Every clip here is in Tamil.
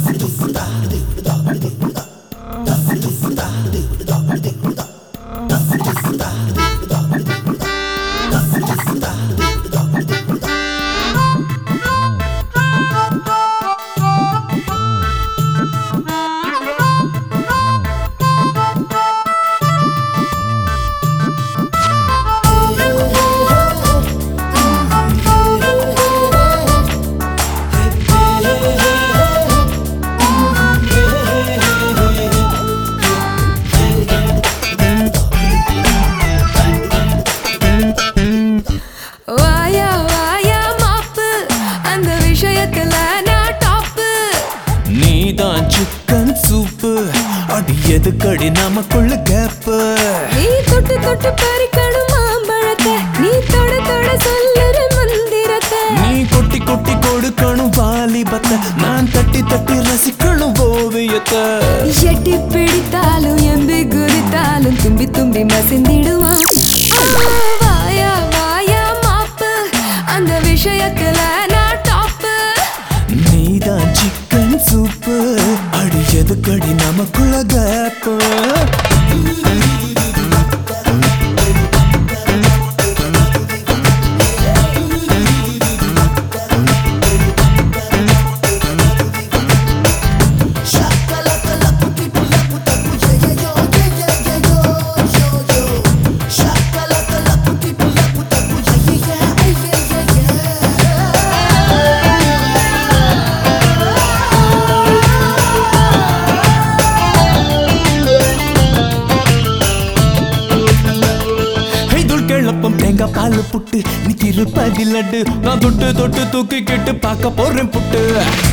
வாயா வாயா மாப்பு அந்த விஷயத்துல நான் டாப்பு நீதான் சிக்கன் சூப்பு அடி எதுக்கடி நமக்குள்ள கேப்பு நீ தொட்டு தொட்டு பறிக்கணும் மாம்பழத்தை நீ தொட தொட சொல்லுற மந்திரத்தை நீ கொட்டி கொட்டி கொடுக்கணும் வாலிபத்தை நான் தட்டி தட்டி ரசிக்கணும் ஓவியத்தை எட்டி பிடித்தாலும் எம்பி குதித்தாலும் தும்பி தும்பி மசிந்திடுவான் ஆ, வாயா வாயா மாப்பு அந்த விஷயத்துல நான் டாப்பு நீதான் சிக்கன் சூப்பு அடி எதுக்கடி நமக்குள்ள கேப்பு ஐதுள் கிளப்பம் தேங்காய் பால் புட்டு நீ திருப்பதி லட்டு நான் தொட்டு தொட்டு தூக்கிக்கிட்டு பார்க்க போறேன் புட்டு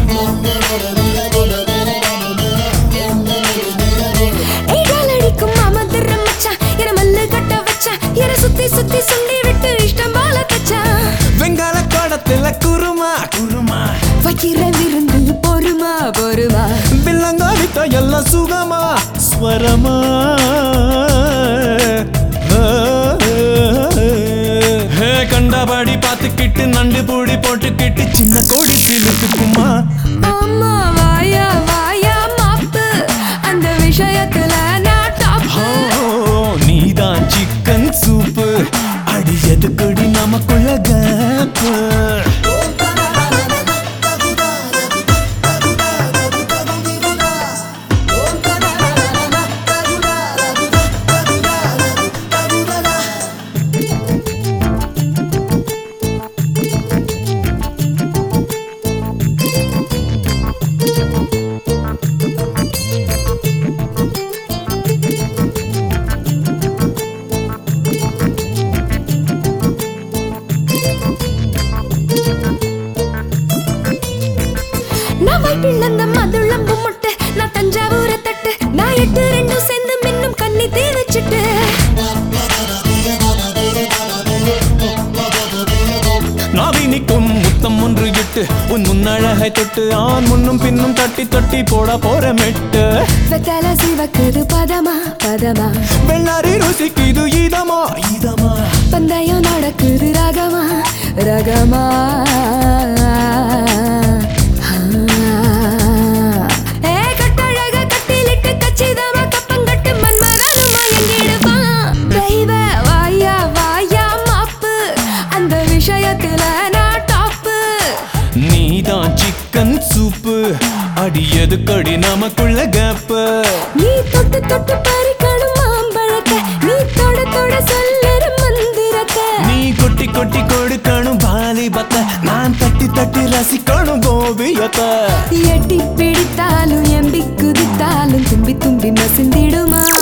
ஏகால் அடிக்கும் மாமதுர மச்சான் என மல்லு கட்ட வச்சான் என சுத்தி சுத்தி சுண்டி விட்டு இஷ்டம் போல தச்சான் வெங்கால காடத்துல குருமா குருமா வைக்கிற விருந்து பொறுமா பொறுமா பில்லங்காலித்த எல்லாம் சுகமா ஸ்வரமா ஹே, கண்டபடி பார்த்துக்கிட்டு நண்டு பூடி போட்டுக்கிட்டு சின்ன கோடி சிலுக்குமா அம்மா வாயா வாயா மாப்பு அந்த விஷயத்துல நான் டாப் நீதான் சிக்கன் சூப்பு அடி எதுக்குடி நமக்குள்ள கேப்பு நான் வைப்பிள்ளந்த மதுளம்பு முட்டை நான் தஞ்சாவூர தட்டு நான் எட்டு ரெண்டும் சேர்ந்து மின்னும் கண்ணி தீ வச்சுட்டு நாவி நிற்கும் முத்தம் ஒன்று இட்டு உன் முன்னழகை தொட்டு ஆண் முன்னும் பின்னும் தட்டி தட்டி போட போற மெட்டு வெத்தல சிவக்குது பதமா பதமா வெள்ளாரி ருசிக்குது இதமா இதமா பந்தயம் நடக்குது ரகமா ரகமா ஏ கட்டழக கட்டிலிட்டு கச்சிதமா கப்பங்கட்டு மன்மதனுமா எங்கிடுவான் தெய்வ வாயா வாயா மாப்பு அந்த விஷயத்துல நான் டாப்பு நீதான் சிக்கன் சூப்பு அடி எதுக்கடி நமக்குள்ள கேப்பு நீ தொட்டு தொட்டு பறிக்கணும் மாம்பழத்தை நீ தொட தொட சொல்லுற மந்திரத்தை நீ கொட்டி கொட்டி கொடுக்கணும் வாலிபத்தை நான் தட்டி தட்டி ரசிக்கணும் ஓவியத்தை எட்டி பிடித்தாலும் எம்பி குதித்தாலும் தும்பி தும்பி மசிந்திடுமா